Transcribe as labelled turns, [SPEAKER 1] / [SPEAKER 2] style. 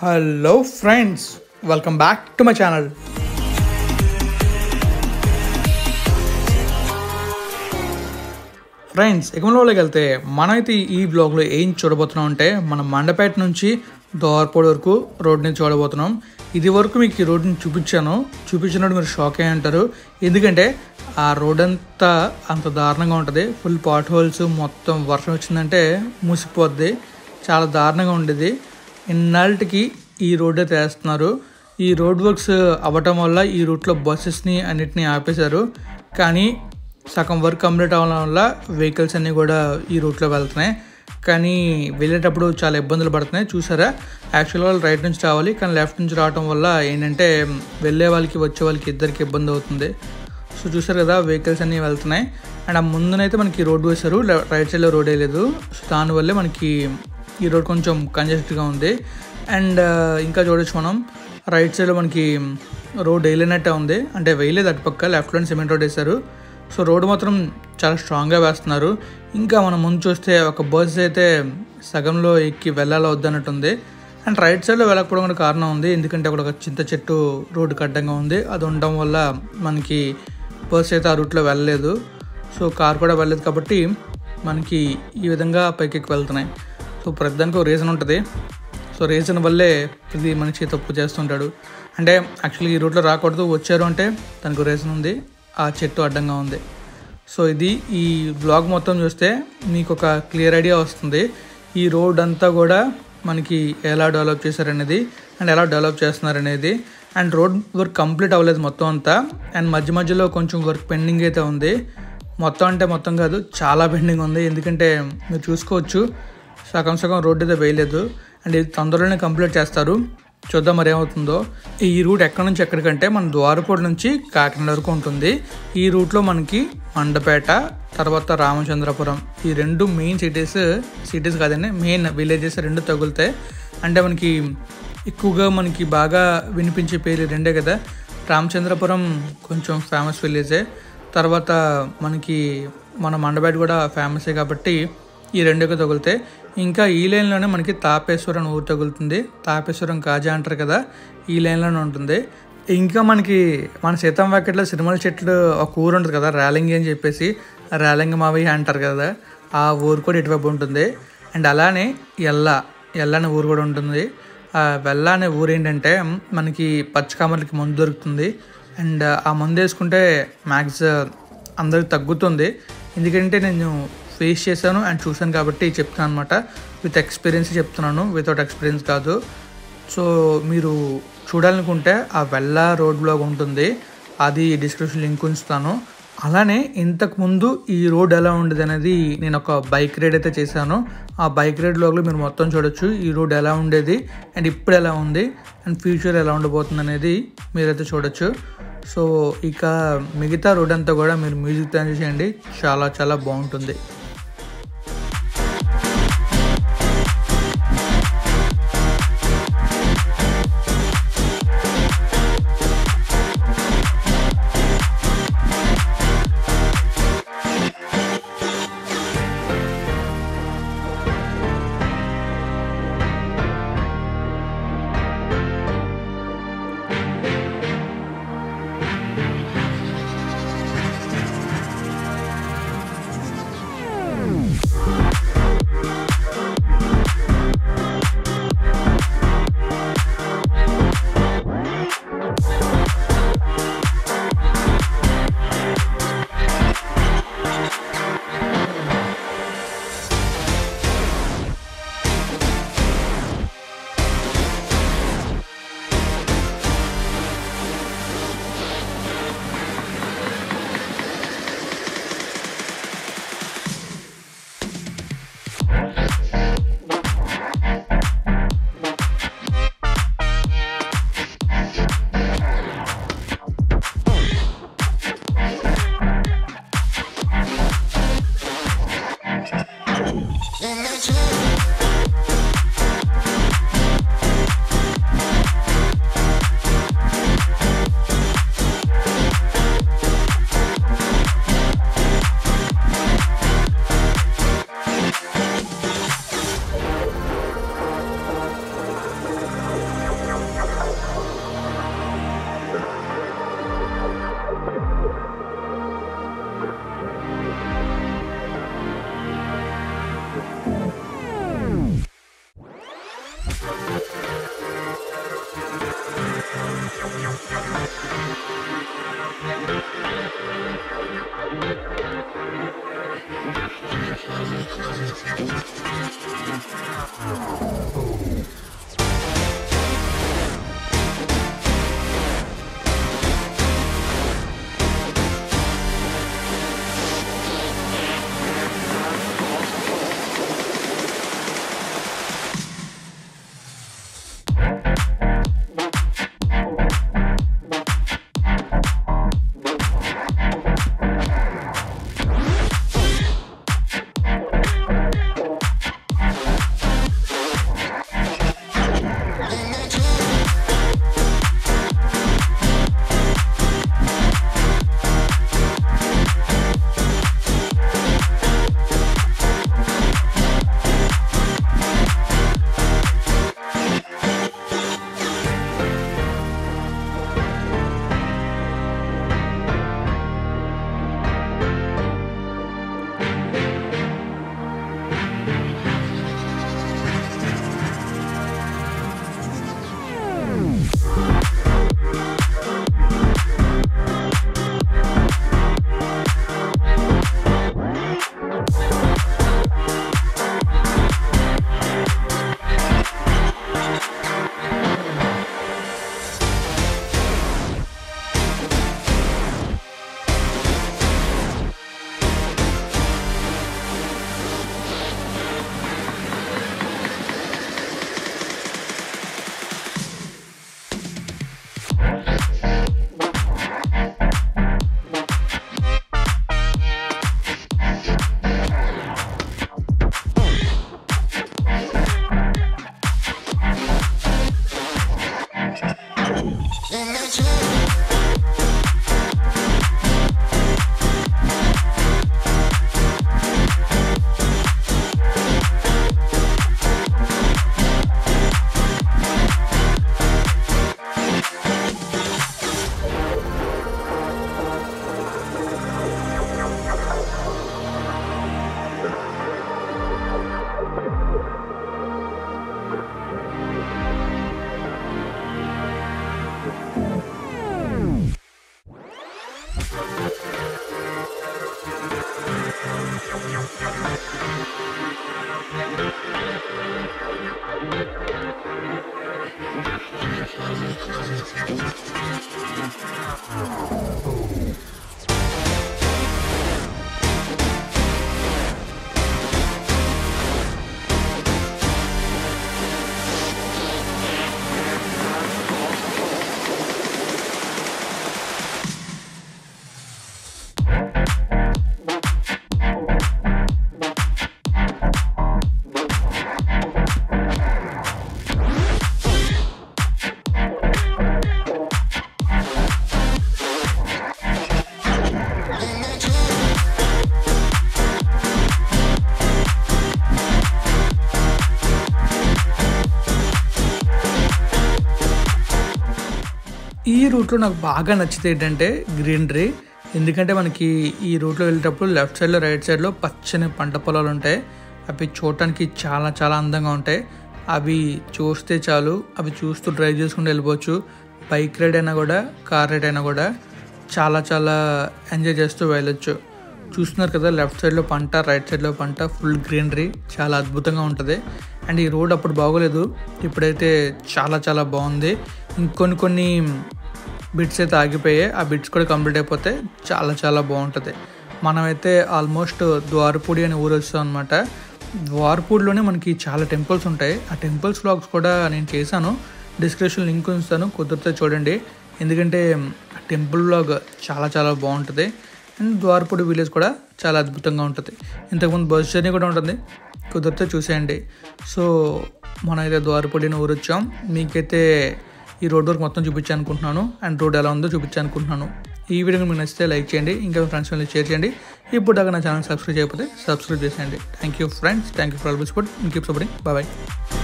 [SPEAKER 1] hello friends welcome back to my channel friends ఎకమంలోకి వెళ్తే మనమైతే ఈ బ్లాగ్లో ఏం చూడబోతున్నాం అంటే మనం మండపేట నుంచి దోర్పూడి వరకు రోడ్ని చూడబోతున్నాం ఇది వరకు మీకు ఈ రోడ్ని చూపించాను చూపించినప్పుడు మీరు షాక్ అయ్యి ఉంటారు ఎందుకంటే ఆ రోడ్ అంతా అంత దారుణంగా ఉంటుంది ఫుల్ పాట్ హోల్స్ మొత్తం వర్షం వచ్చిందంటే మూసిపోద్ది చాలా దారుణంగా ఉండేది ఇన్నాళ్ళకి ఈ రోడ్ అయితే వేస్తున్నారు ఈ రోడ్ వర్క్స్ అవ్వటం వల్ల ఈ రూట్లో బస్సెస్ని అన్నిటిని ఆపేశారు కానీ సగం వర్క్ కంప్లీట్ అవ్వడం వల్ల వెహికల్స్ అన్నీ కూడా ఈ రూట్లో వెళ్తున్నాయి కానీ వెళ్ళేటప్పుడు చాలా ఇబ్బందులు పడుతున్నాయి చూసారా యాక్చువల్గా వాళ్ళు రైట్ నుంచి రావాలి కానీ లెఫ్ట్ నుంచి రావడం వల్ల ఏంటంటే వెళ్ళే వాళ్ళకి వచ్చే వాళ్ళకి ఇద్దరికి ఇబ్బంది అవుతుంది సో చూసారు కదా వెహికల్స్ అన్నీ వెళ్తున్నాయి అండ్ ఆ ముందునైతే మనకి రోడ్ వేశారు లె- రైట్ సైడ్లో రోడ్ వేయలేదు సో దానివల్లే మనకి ఈ రోడ్ కొంచెం కంజెస్టెడ్గా ఉంది అండ్ ఇంకా చూడొచ్చు మనం రైట్ సైడ్లో మనకి రోడ్ వేయలేనట్టే ఉంది అంటే వేయలేదు అటుపక్క లెఫ్ట్లో సిమెంట్ రోడ్ వేశారు సో రోడ్ మాత్రం చాలా స్ట్రాంగ్గా వేస్తున్నారు ఇంకా మనం ముందు చూస్తే ఒక బస్ అయితే సగంలో ఎక్కి వెళ్ళాలా వద్దన్నట్టుంది అండ్ రైట్ సైడ్లో వెళ్ళకపోవడం కూడా కారణం ఉంది ఎందుకంటే అక్కడ ఒక చింత చెట్టు రోడ్డుకి అడ్డంగా ఉంది అది ఉండడం వల్ల మనకి బస్ అయితే ఆ రూట్లో వెళ్ళలేదు సో కార్ కూడా వెళ్ళలేదు కాబట్టి మనకి ఈ విధంగా పైకి వెళ్తున్నాయి సో ప్రతిదానికి ఒక రీజన్ ఉంటుంది సో రీజన్ వల్లే ప్రతి మనిషి తప్పు చేస్తుంటాడు అంటే యాక్చువల్లీ ఈ రూట్లో రాకూడదు వచ్చారు అంటే దానికి రీజన్ ఉంది ఆ చెట్టు అడ్డంగా ఉంది సో ఇది ఈ బ్లాగ్ మొత్తం చూస్తే మీకు ఒక క్లియర్ ఐడియా వస్తుంది ఈ రోడ్ అంతా కూడా మనకి ఎలా డెవలప్ చేశారనేది అండ్ ఎలా డెవలప్ చేస్తున్నారనేది అండ్ రోడ్ వర్క్ కంప్లీట్ అవ్వలేదు మొత్తం అంతా అండ్ మధ్య మధ్యలో కొంచెం వర్క్ పెండింగ్ అయితే ఉంది మొత్తం అంటే మొత్తం కాదు చాలా పెండింగ్ ఉంది ఎందుకంటే మీరు చూసుకోవచ్చు సగం సగం రోడ్డు అయితే వేయలేదు అండ్ ఇది తొందరలోనే కంప్లీట్ చేస్తారు చూద్దాం మరి ఏమవుతుందో ఈ రూట్ ఎక్కడి నుంచి ఎక్కడికంటే మన ద్వారపూడి నుంచి కాకినాడ వరకు ఉంటుంది ఈ రూట్లో మనకి మండపేట తర్వాత రామచంద్రపురం ఈ రెండు మెయిన్ సిటీస్ సిటీస్ కాదండి మెయిన్ విలేజెస్ రెండు తగులుతాయి అంటే మనకి ఎక్కువగా మనకి బాగా వినిపించే పేర్లు రెండే కదా రామచంద్రపురం కొంచెం ఫేమస్ విలేజే తర్వాత మనకి మన మండపేట కూడా ఫేమసే కాబట్టి ఈ రెండుగా తగులుతాయి ఇంకా ఈ లైన్లోనే మనకి తాపేశ్వరం ఊరు తగులుతుంది తాపేశ్వరం కాజా అంటారు కదా ఈ లైన్లోనే ఉంటుంది ఇంకా మనకి మన సీతం వాకెట్లో సినిమాల చెట్లు ఒక ఊరు ఉంటుంది కదా రేలింగి అని చెప్పేసి రేలింగ మావి అంటారు కదా ఆ ఊరు కూడా ఇటువైపు ఉంటుంది అండ్ అలానే ఎల్ల ఎల్ల అనే ఊరు కూడా ఉంటుంది ఆ వెల్ల అనే ఊరు ఏంటంటే మనకి పచ్చకామర్లకి మందు దొరుకుతుంది అండ్ ఆ మందు వేసుకుంటే మ్యాక్స్ అందరికి తగ్గుతుంది ఎందుకంటే నేను ఫేస్ చేశాను అండ్ చూశాను కాబట్టి చెప్తాను అనమాట విత్ ఎక్స్పీరియన్స్ చెప్తున్నాను వితౌట్ ఎక్స్పీరియన్స్ కాదు సో మీరు చూడాలనుకుంటే ఆ వెల్ల రోడ్ బ్లాగ్ ఉంటుంది అది డిస్క్రిప్షన్ లింక్ ఉంచుతాను అలానే ఇంతకు ముందు ఈ రోడ్ ఎలా ఉండేది అనేది నేను ఒక బైక్ రైడ్ అయితే చేశాను ఆ బైక్ రైడ్ బ్లాగ్లో మీరు మొత్తం చూడొచ్చు ఈ రోడ్ ఎలా ఉండేది అండ్ ఇప్పుడు ఎలా ఉంది అండ్ ఫ్యూచర్ ఎలా ఉండబోతుంది అనేది మీరైతే చూడొచ్చు సో ఇక మిగతా రోడ్ అంతా కూడా మీరు మ్యూజిక్ తయారు చేయండి చాలా చాలా బాగుంటుంది ఈ రూట్లో నాకు బాగా నచ్చితే ఏంటంటే గ్రీనరీ ఎందుకంటే మనకి ఈ రూట్లో వెళ్ళేటప్పుడు లెఫ్ట్ సైడ్లో రైట్ సైడ్లో పచ్చని పంట పొలాలు ఉంటాయి అవి చూడటానికి చాలా చాలా అందంగా ఉంటాయి అవి చూస్తే చాలు అవి చూస్తూ డ్రైవ్ చేసుకుంటూ వెళ్ళిపోవచ్చు బైక్ రైడ్ అయినా కూడా కార్ రైడ్ అయినా కూడా చాలా చాలా ఎంజాయ్ చేస్తూ వెళ్ళొచ్చు చూస్తున్నారు కదా లెఫ్ట్ సైడ్లో పంట రైట్ సైడ్లో పంట ఫుల్ గ్రీనరీ చాలా అద్భుతంగా ఉంటుంది అండ్ ఈ రోడ్ అప్పుడు బాగోలేదు ఇప్పుడైతే చాలా చాలా బాగుంది ఇంకొన్ని కొన్ని బిట్స్ అయితే ఆగిపోయాయి ఆ బిట్స్ కూడా కంప్లీట్ అయిపోతే చాలా చాలా బాగుంటుంది మనమైతే ఆల్మోస్ట్ ద్వారపూడి అనే ఊరు వచ్చాం అనమాట ద్వారపూడిలోనే మనకి చాలా టెంపుల్స్ ఉంటాయి ఆ టెంపుల్స్ వ్లాగ్స్ కూడా నేను చేశాను డిస్క్రిప్షన్ లింక్ ఉంచుతాను కుదిరితే చూడండి ఎందుకంటే ఆ టెంపుల్ వ్లాగ్ చాలా చాలా బాగుంటుంది అండ్ ద్వారపూడి విలేజ్ కూడా చాలా అద్భుతంగా ఉంటుంది ఇంతకుముందు బస్ జర్నీ కూడా ఉంటుంది కుదిరితే చూసేయండి సో మనం అయితే ద్వారపూడిని ఊరు వచ్చాం మీకైతే ఈ రోడ్ వరకు మొత్తం చూపించాను అనుకుంటున్నాను అండ్ రోడ్ ఎలా ఉందో చూపించాను అనుకుంటున్నాను ఈ వీడియో మీకు నచ్చితే లైక్ చేయండి ఇంకా మీ ఫ్రెండ్స్ వాళ్ళకి షేర్ చేయండి ఇప్పుడు దాకా నా ఛానల్ సబ్స్క్రైబ్ చేయకపోతే సబ్స్క్రైబ్ చేసేయండి thank you friends thank you for all support keep supporting bye